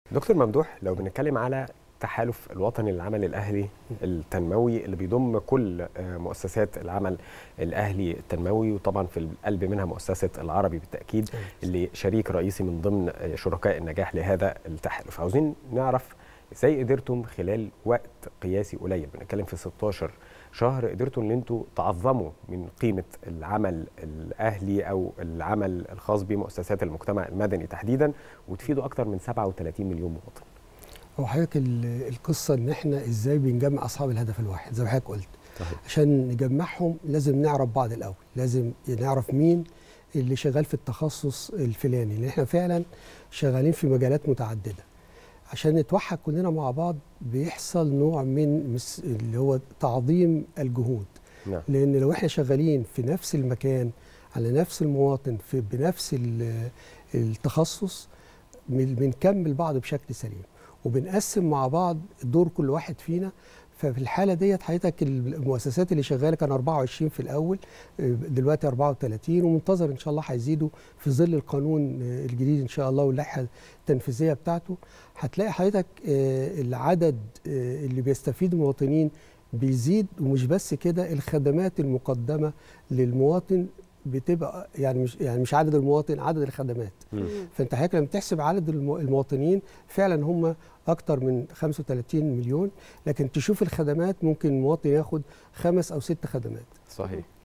دكتور ممدوح لو بنتكلم على التحالف الوطني للعمل الاهلي التنموي اللي بيضم كل مؤسسات العمل الاهلي التنموي وطبعا في القلب منها مؤسسه العربي بالتاكيد اللي شريك رئيسي من ضمن شركاء النجاح لهذا التحالف عاوزين نعرف ازاي قدرتم خلال وقت قياسي قليل بنتكلم في 16 شهر قدرتوا ان انتوا تعظموا من قيمه العمل الاهلي او العمل الخاص بمؤسسات المجتمع المدني تحديدا وتفيدوا اكثر من 37 مليون مواطن. هو حضرتك القصه ان احنا ازاي بنجمع اصحاب الهدف الواحد زي ما حضرتك قلت. صحيح. عشان نجمعهم لازم نعرف بعض الاول، لازم نعرف مين اللي شغال في التخصص الفلاني، لان احنا فعلا شغالين في مجالات متعدده. عشان نتوحد كلنا مع بعض بيحصل نوع من اللي هو تعظيم الجهود نعم. لان لو احنا شغالين في نفس المكان على نفس المواطن في بنفس التخصص بنكمل بعض بشكل سليم وبنقسم مع بعض دور كل واحد فينا ففي الحاله ديت حضرتك المؤسسات اللي شغاله كان 24 في الاول دلوقتي 34 ومنتظر ان شاء الله هيزيدوا في ظل القانون الجديد ان شاء الله واللائحه التنفيذيه بتاعته هتلاقي حضرتك العدد اللي بيستفيد المواطنين بيزيد ومش بس كده الخدمات المقدمه للمواطن بتبقى يعني مش يعني مش عدد المواطن عدد الخدمات مم. فانت حضرتك لما تحسب عدد المواطنين فعلا هم اكتر من 35 مليون لكن تشوف الخدمات ممكن المواطن ياخد خمس او ست خدمات صحيح